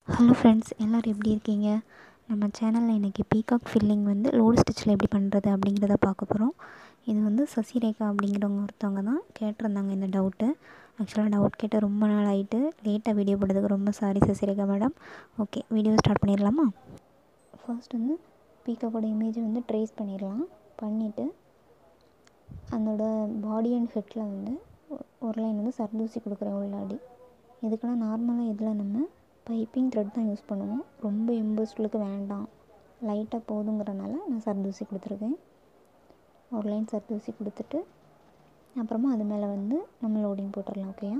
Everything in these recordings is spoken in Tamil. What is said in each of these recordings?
ஹலோ ஃப்ரெண்ட்ஸ் எல்லோரும் எப்படி இருக்கீங்க நம்ம சேனலில் இன்றைக்கி பீகாக் ஃபில்லிங் வந்து லோடு ஸ்டிச்சில் எப்படி பண்ணுறது அப்படிங்கிறத பார்க்க போகிறோம் இது வந்து சசிரேகா அப்படிங்கிறவங்க ஒருத்தவங்க தான் கேட்டிருந்தாங்க இந்த டவுட்டு ஆக்சுவலாக டவுட் கேட்டு ரொம்ப நாள் ஆகிட்டு லேட்டாக வீடியோ போடுறதுக்கு ரொம்ப sorry Sasirekha madam okay video start பண்ணிடலாமா ஃபர்ஸ்ட் வந்து பீகாக்கோட இமேஜை வந்து ட்ரேஸ் பண்ணிடலாம் பண்ணிவிட்டு அதோட பாடி அண்ட் ஹெட்டில் வந்து ஒரு லைன் வந்து சர்தூசி கொடுக்குறேன் உள்ளாடி இதுக்கெல்லாம் நார்மலாக இதில் நம்ம பைப்பிங் த்ரெட் தான் யூஸ் பண்ணுவோம் ரொம்ப எம்போஸ்டுலுக்கு வேண்டாம் லைட்டாக போதுங்கிறனால நான் சர்தூசி கொடுத்துருக்கேன் ஒரு லைன் சர்தூசி கொடுத்துட்டு அப்புறமா அது மேலே வந்து நம்ம லோடிங் போட்டுடலாம் ஓகேயா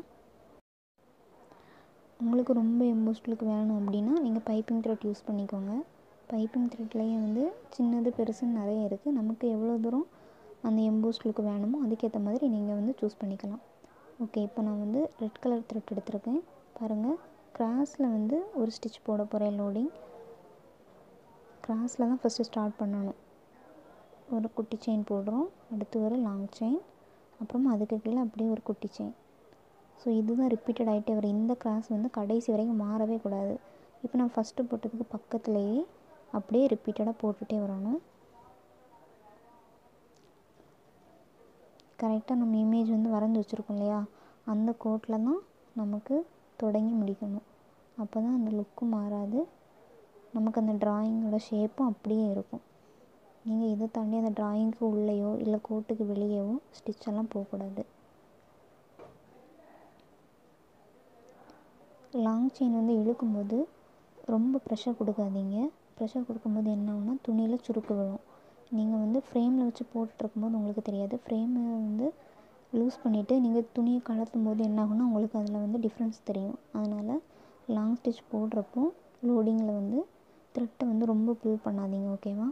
உங்களுக்கு ரொம்ப எம்போஸ்டுலுக்கு வேணும் அப்படின்னா நீங்கள் பைப்பிங் த்ரெட் யூஸ் பண்ணிக்கோங்க பைப்பிங் த்ரெட்லேயே வந்து சின்னது பெருசுன்னு நிறைய இருக்குது நமக்கு எவ்வளோ தூரம் அந்த எம்போஸ்டுலுக்கு வேணுமோ அதுக்கேற்ற மாதிரி நீங்கள் வந்து சூஸ் பண்ணிக்கலாம் ஓகே இப்போ நான் வந்து ரெட் கலர் த்ரெட் எடுத்திருக்கேன் பாருங்கள் கிராஸில் வந்து ஒரு ஸ்டிச் போட போகிறேன் லோடிங் கிராஸில் தான் ஃபஸ்ட்டு ஸ்டார்ட் பண்ணணும் ஒரு குட்டி செயின் போடுறோம் அடுத்து ஒரு லாங் செயின் அப்புறமா அதுக்கு கீழே அப்படியே ஒரு குட்டி செயின் ஸோ இதுதான் ரிப்பீட்டட் ஆகிட்டே வரும் இந்த கிராஸ் வந்து கடைசி வரைக்கும் மாறவே கூடாது இப்போ நான் ஃபஸ்ட்டு போட்டதுக்கு பக்கத்துலேயே அப்படியே ரிப்பீட்டடாக போட்டுகிட்டே வரணும் கரெக்டாக நம்ம இமேஜ் வந்து வரைஞ்சி வச்சுருக்கோம் இல்லையா அந்த கோட்டில் தான் நமக்கு தொடங்கி முடிக்கணும் அப்போ தான் அந்த லுக்கும் மாறாது நமக்கு அந்த ட்ராயிங்கோட ஷேப்பும் அப்படியே இருக்கும் நீங்கள் இதை தாண்டி அந்த ட்ராயிங்க்கு உள்ளேயோ இல்லை கோட்டுக்கு வெளியேவோ ஸ்டிச்செல்லாம் போகக்கூடாது லாங் செயின் வந்து இழுக்கும்போது ரொம்ப ப்ரெஷர் கொடுக்காதீங்க ப்ரெஷர் கொடுக்கும்போது என்ன ஆகுனா துணியில் சுருக்கு விழும் நீங்கள் வந்து ஃப்ரேமில் வச்சு போட்டுட்ருக்கும்போது உங்களுக்கு தெரியாது ஃப்ரேமை வந்து லூஸ் பண்ணிவிட்டு நீங்கள் துணியை கலர்த்தும் போது என்ன ஆகுனா உங்களுக்கு அதில் வந்து டிஃப்ரென்ஸ் தெரியும் அதனால் லாங் ஸ்டிச் போடுறப்போ லோடிங்கில் வந்து த்ரெட்டை வந்து ரொம்ப புல் பண்ணாதீங்க ஓகேவா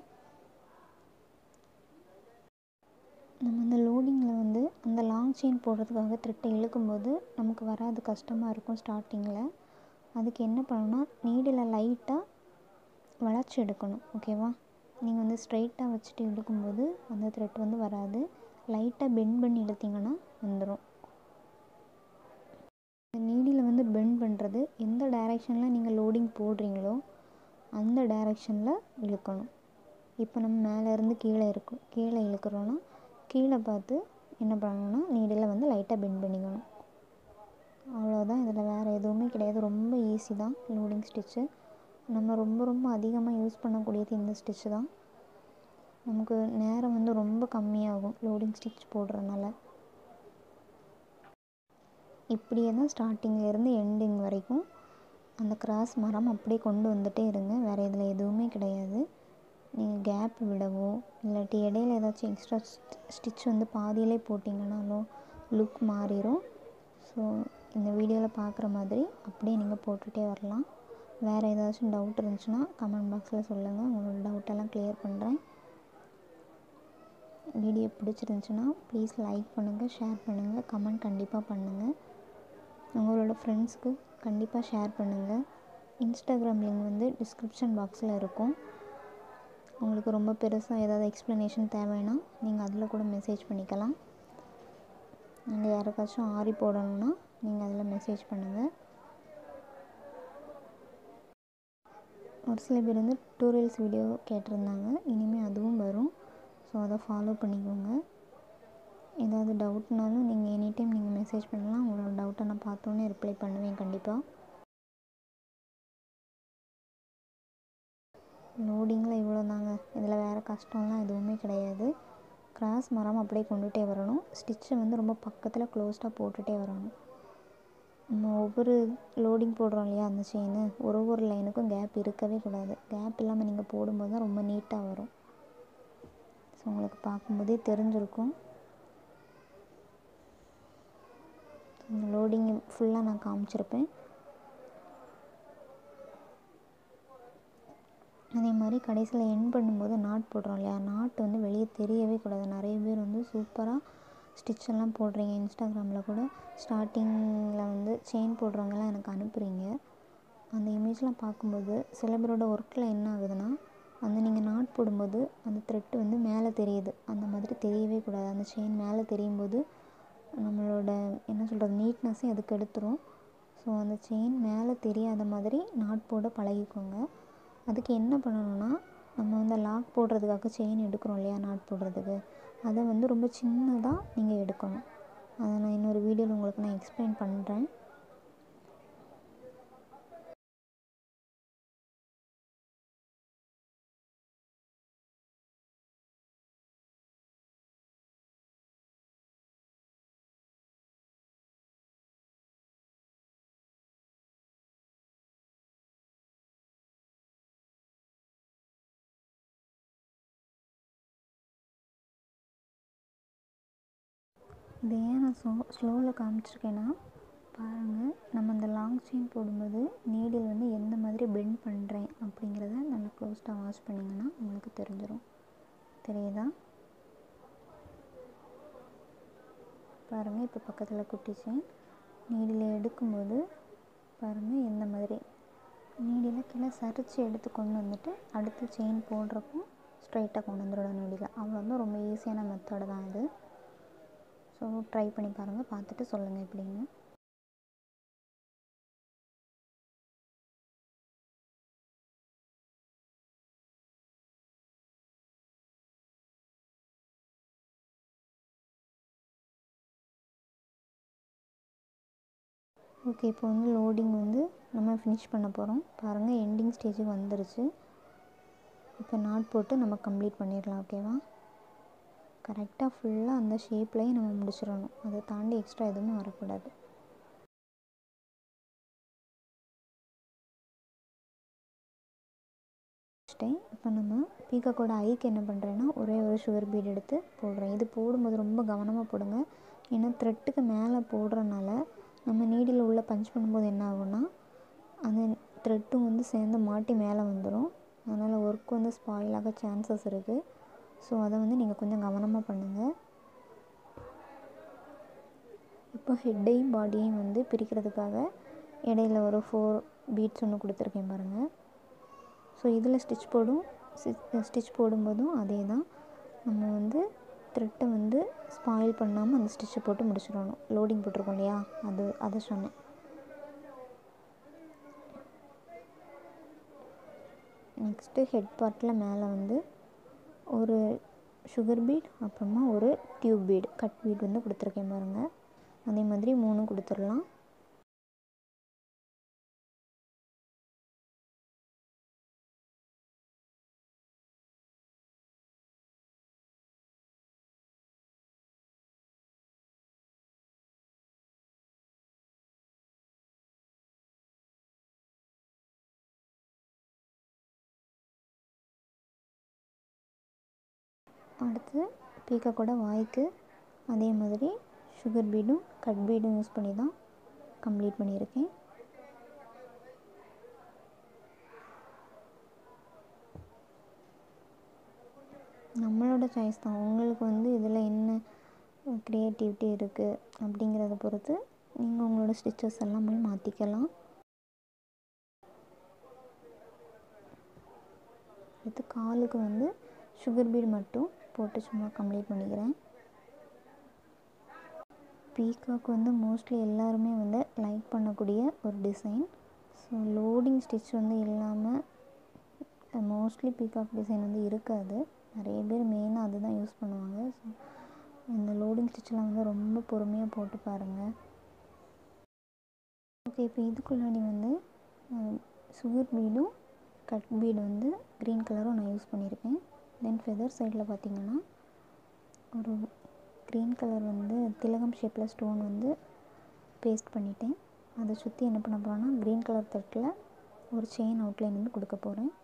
நம்ம அந்த லோடிங்கில் வந்து அந்த லாங் செயின் போடுறதுக்காக த்ரெட்டை இழுக்கும்போது நமக்கு வராது கஷ்டமாக இருக்கும் ஸ்டார்டிங்கில் அதுக்கு என்ன பண்ணணும்னா நீடில் லைட்டாக வளைச்சி எடுக்கணும் ஓகேவா நீங்கள் வந்து ஸ்ட்ரைட்டாக வச்சுட்டு இழுக்கும்போது அந்த த்ரெட் வந்து வராது லைட்டாக பெண்ட் பண்ணி இழுத்திங்கன்னா வந்துடும் நீடியில் வந்து பெண்ட் பண்ணுறது எந்த டைரெக்ஷனில் நீங்கள் லோடிங் போடுறீங்களோ அந்த டைரெக்ஷனில் இழுக்கணும் இப்போ நம்ம மேலேருந்து கீழே இருக்கும் கீழே இழுக்கிறோன்னா கீழே பார்த்து என்ன பண்ணணும்னா நீடில் வந்து லைட்டாக பெண்ட் பண்ணிக்கணும் அவ்வளோதான் இதில் வேறு எதுவுமே கிடையாது ரொம்ப ஈஸி தான் லோடிங் ஸ்டிச்சு நம்ம ரொம்ப ரொம்ப அதிகமாக யூஸ் பண்ணக்கூடியது இந்த ஸ்டிச்சு தான் நமக்கு நேரம் வந்து ரொம்ப கம்மியாகும் லோடிங் ஸ்டிச் போடுறதுனால இப்படியே தான் ஸ்டார்டிங்லேருந்து எண்டிங் வரைக்கும் அந்த கிராஸ் மரம் அப்படியே கொண்டு வந்துகிட்டே இருங்க வேறு இதில் எதுவுமே கிடையாது நீங்கள் கேப் விடவோ இல்லாட்டி இடையில ஏதாச்சும் எக்ஸ்ட்ரா ஸ்டிச் வந்து பாதியிலே போட்டிங்கனாலும் லுக் மாறிடும் ஸோ இந்த வீடியோவில் பார்க்குற மாதிரி அப்படியே நீங்கள் போட்டுகிட்டே வரலாம் வேறு ஏதாச்சும் டவுட் இருந்துச்சுன்னா கமெண்ட் பாக்ஸில் சொல்லுங்கள் உங்களோட டவுட்டெல்லாம் கிளியர் பண்ணுறேன் வீடியோ பிடிச்சிருந்துச்சுன்னா ப்ளீஸ் லைக் பண்ணுங்கள் ஷேர் பண்ணுங்கள் கமெண்ட் கண்டிப்பாக பண்ணுங்கள் உங்களோட ஃப்ரெண்ட்ஸ்க்கு கண்டிப்பாக ஷேர் பண்ணுங்கள் இன்ஸ்டாகிராம் லிங்க் வந்து டிஸ்கிரிப்ஷன் பாக்ஸில் இருக்கும் உங்களுக்கு ரொம்ப பெருசாக ஏதாவது எக்ஸ்ப்ளனேஷன் தேவைன்னா நீங்கள் அதில் கூட மெசேஜ் பண்ணிக்கலாம் நீங்கள் யாருக்காச்சும் ஆரி போடணுன்னா நீங்கள் அதில் மெசேஜ் பண்ணுங்கள் ஒரு சில பேர் வந்து டூரியல்ஸ் வீடியோ கேட்டிருந்தாங்க இனிமேல் அதுவும் வரும் ஸோ அதை ஃபாலோ பண்ணிக்கோங்க ஏதாவது டவுட்னாலும் நீங்கள் எனி டைம் நீங்கள் மெசேஜ் பண்ணலாம் உங்களோட டவுட்டை நான் பார்த்தோன்னே ரிப்ளை பண்ணுவேன் கண்டிப்பாக லோடிங்கில் இவ்வளோ தாங்க இதில் வேறு கஷ்டம்லாம் எதுவுமே கிடையாது கிராஸ் மரம் அப்படியே கொண்டுகிட்டே வரணும் ஸ்டிச்சை வந்து ரொம்ப பக்கத்தில் க்ளோஸ்டாக போட்டுகிட்டே வரணும் நம்ம ஒவ்வொரு லோடிங் போடுறோம் இல்லையா அந்த செயின் ஒரு ஒரு லைனுக்கும் கேப் இருக்கவே கூடாது கேப் இல்லாமல் நீங்கள் போடும்போது தான் ரொம்ப நீட்டாக வரும் ஸோ உங்களுக்கு பார்க்கும்போதே தெரிஞ்சிருக்கும் இந்த லோடிங் ஃபுல்லாக நான் காமிச்சிருப்பேன் அதே மாதிரி கடைசியில் என் பண்ணும்போது நாட் போடுறோம் இல்லையா நாட் வந்து வெளியே தெரியவே கூடாது நிறைய பேர் வந்து சூப்பராக ஸ்டிச் எல்லாம் போடுறீங்க இன்ஸ்டாகிராமில் கூட ஸ்டார்டிங்கில் வந்து செயின் போடுறவங்கலாம் எனக்கு அனுப்புகிறீங்க அந்த இமேஜ்லாம் பார்க்கும்போது சில பேரோட ஒர்க்கில் என்ன ஆகுதுன்னா அந்த நீங்கள் நாட் போடும்போது அந்த த்ரெட்டு வந்து மேலே தெரியுது அந்த மாதிரி தெரியவே கூடாது அந்த செயின் மேலே தெரியும் போது நம்மளோட என்ன சொல்கிறது நீட்னஸே அதுக்கு எடுத்துரும் ஸோ அந்த செயின் மேலே தெரியாத மாதிரி நாட் போட பழகிக்கோங்க அதுக்கு என்ன பண்ணணும்னா நம்ம வந்து லாக் போடுறதுக்காக செயின் எடுக்கிறோம் இல்லையா நாட் போடுறதுக்கு அதை வந்து ரொம்ப சின்னதாக நீங்கள் எடுக்கணும் அதை நான் இன்னொரு வீடியோவில் உங்களுக்கு நான் எக்ஸ்பிளைன் பண்ணுறேன் இது ஏன் நான் ஸ்லோ ஸ்லோவில் காமிச்சிருக்கேன்னா பாருங்கள் நம்ம இந்த லாங் செயின் போடும்போது நீடில் வந்து எந்த மாதிரி பெண்ட் பண்ணுறேன் அப்படிங்கிறத நல்லா க்ளோஸ்டாக வாஷ் பண்ணிங்கன்னா உங்களுக்கு தெரிஞ்சிடும் தெரியுதா பாருங்கள் இப்போ பக்கத்தில் குட்டி செயின் நீடில் எடுக்கும்போது பாருங்கள் எந்த மாதிரி நீடியில் கீழே சரித்து எடுத்து கொண்டு வந்துட்டு அடுத்து செயின் போடுறப்போ ஸ்ட்ரைட்டாக கொண்டு வந்துடணும் நீடில் அவ்வளோதான் ரொம்ப ஈஸியான மெத்தடு தான் இது ஸோ ட்ரை பண்ணி பாருங்கள் பார்த்துட்டு சொல்லுங்கள் எப்படின்னு ஓகே இப்போ வந்து லோடிங் வந்து நம்ம ஃபினிஷ் பண்ண போகிறோம் பாருங்கள் எண்டிங் ஸ்டேஜுக்கு வந்துருச்சு இப்போ நாட் போட்டு நம்ம கம்ப்ளீட் பண்ணிடலாம் ஓகேவா கரெக்டாக ஃபுல்லாக அந்த ஷேப்லேயே நம்ம முடிச்சிடணும் அதை தாண்டி எக்ஸ்ட்ரா எதுவுமே வரக்கூடாது இப்போ நம்ம பீக்காக்கோட ஐக்கு என்ன பண்ணுறேன்னா ஒரே ஒரு சுகர் பீட் எடுத்து போடுறேன் இது போடும்போது ரொம்ப கவனமாக போடுங்க ஏன்னா த்ரெட்டுக்கு மேலே போடுறனால நம்ம நீடில் உள்ளே பஞ்ச் பண்ணும்போது என்ன ஆகும்னா அந்த த்ரெட்டும் வந்து சேர்ந்து மாட்டி மேலே வந்துடும் அதனால் ஒர்க் வந்து ஸ்பாயில் ஆக சான்சஸ் இருக்குது ஸோ அதை வந்து நீங்கள் கொஞ்சம் கவனமாக பண்ணுங்கள் இப்போ ஹெட்டையும் பாடியையும் வந்து பிரிக்கிறதுக்காக இடையில ஒரு ஃபோர் பீட்ஸ் ஒன்று கொடுத்துருக்கேன் பாருங்கள் ஸோ இதில் ஸ்டிச் போடும் ஸ்டிச் போடும்போதும் அதே தான் நம்ம வந்து த்ரெட்டை வந்து ஸ்பாயில் பண்ணாமல் அந்த ஸ்டிச்சை போட்டு முடிச்சிடணும் லோடிங் போட்டிருக்கோம் இல்லையா அது அதை சொன்னேன் நெக்ஸ்ட்டு ஹெட் பார்ட்டில் மேலே வந்து ஒரு சுகர் பீட் அப்புறமா ஒரு டியூப் பீட் கட் பீட் வந்து கொடுத்துருக்கேன் பாருங்கள் அதே மாதிரி மூணும் கொடுத்துடலாம் அடுத்து பீக்காக்கோட வாய்க்கு அதே மாதிரி சுகர் பீடும் கட் பீடும் யூஸ் பண்ணி தான் கம்ப்ளீட் பண்ணியிருக்கேன் நம்மளோட சாய்ஸ் தான் உங்களுக்கு வந்து இதில் என்ன க்ரியேட்டிவிட்டி இருக்குது அப்படிங்கிறத பொறுத்து நீங்கள் உங்களோட ஸ்டிச்சஸ் எல்லாமே மாற்றிக்கலாம் அடுத்து காலுக்கு வந்து சுகர் பீட் மட்டும் போட்டு சும்மா கம்ப்ளீட் பண்ணிக்கிறேன் பீகாக் வந்து மோஸ்ட்லி எல்லாருமே வந்து லைக் பண்ணக்கூடிய ஒரு டிசைன் ஸோ லோடிங் ஸ்டிச் வந்து இல்லாமல் மோஸ்ட்லி பீகாக் டிசைன் வந்து இருக்காது நிறைய பேர் மெயினாக அதுதான் யூஸ் பண்ணுவாங்க ஸோ இந்த லோடிங் ஸ்டிச்செலாம் வந்து ரொம்ப பொறுமையாக போட்டு பாருங்கள் ஓகே இப்போ இதுக்குள்ளாடி வந்து சுகர் பீடும் கட் பீடு வந்து க்ரீன் கலரும் நான் யூஸ் பண்ணியிருக்கேன் தென் ஃபெதர் சைடில் பார்த்திங்கன்னா ஒரு க்ரீன் கலர் வந்து திலகம் ஷேப்பில் ஸ்டோன் வந்து பேஸ்ட் பண்ணிட்டேன் அதை சுற்றி என்ன பண்ண போகிறேன்னா க்ரீன் கலர் தட்டில் ஒரு செயின் அவுட்லைன் வந்து கொடுக்க போகிறேன்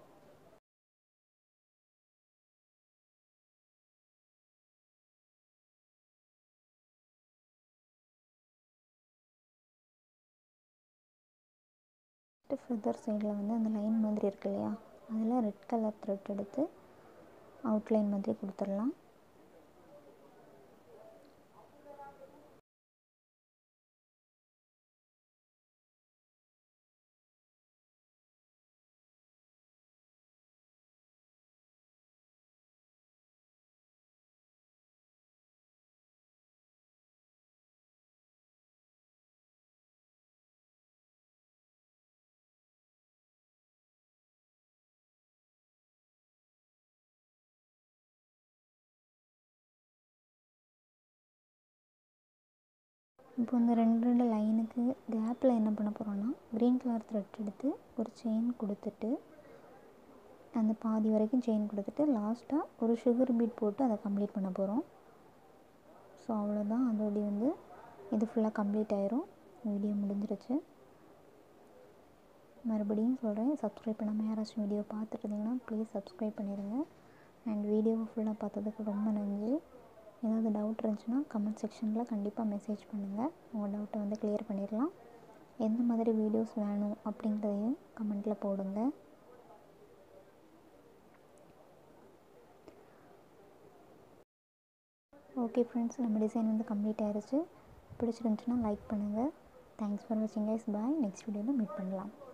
ஃபெதர் சைடில் வந்து அந்த லைன் மாதிரி இருக்கு இல்லையா அதில் ரெட் கலர் த்ரெட் எடுத்து அவுட்லைன் மாதிரி கொடுத்துடலாம் இப்போ இந்த ரெண்டு ரெண்டு லைனுக்கு கேப்பில் என்ன பண்ண போகிறோன்னா க்ரீன் கலர் த்ரெட் எடுத்து ஒரு செயின் கொடுத்துட்டு அந்த பாதி வரைக்கும் செயின் கொடுத்துட்டு லாஸ்ட்டாக ஒரு சுகர் பீட் போட்டு அதை கம்ப்ளீட் பண்ண போகிறோம் ஸோ அவ்வளோதான் அதோடைய வந்து இது ஃபுல்லாக கம்ப்ளீட் ஆயிரும் வீடியோ முடிஞ்சிருச்சு மறுபடியும் சொல்கிறேன் சப்ஸ்கிரைப் பண்ணாமல் யாராச்சும் வீடியோ பார்த்துட்டு இருந்தீங்கன்னா ப்ளீஸ் சப்ஸ்கிரைப் பண்ணிடுங்க அண்ட் வீடியோவை ஃபுல்லாக பார்த்ததுக்கு ரொம்ப நன்றி ஏதாவது டவுட் இருந்துச்சுன்னா கமெண்ட் செக்ஷனில் கண்டிப்பாக மெசேஜ் பண்ணுங்கள் உங்கள் டவுட்டை வந்து கிளியர் பண்ணிடலாம் எந்த மாதிரி வீடியோஸ் வேணும் அப்படிங்கிறதையும் கமெண்ட்டில் போடுங்க ஓகே ஃப்ரெண்ட்ஸ் நம்ம டிசைன் வந்து கம்ப்ளீட் ஆயிருச்சு பிடிச்சிருந்துச்சுன்னா லைக் பண்ணுங்கள் தேங்க்ஸ் ஃபார் வாட்சிங் கைஸ் பாய் நெக்ஸ்ட் வீடியோவில் மீட் பண்ணலாம்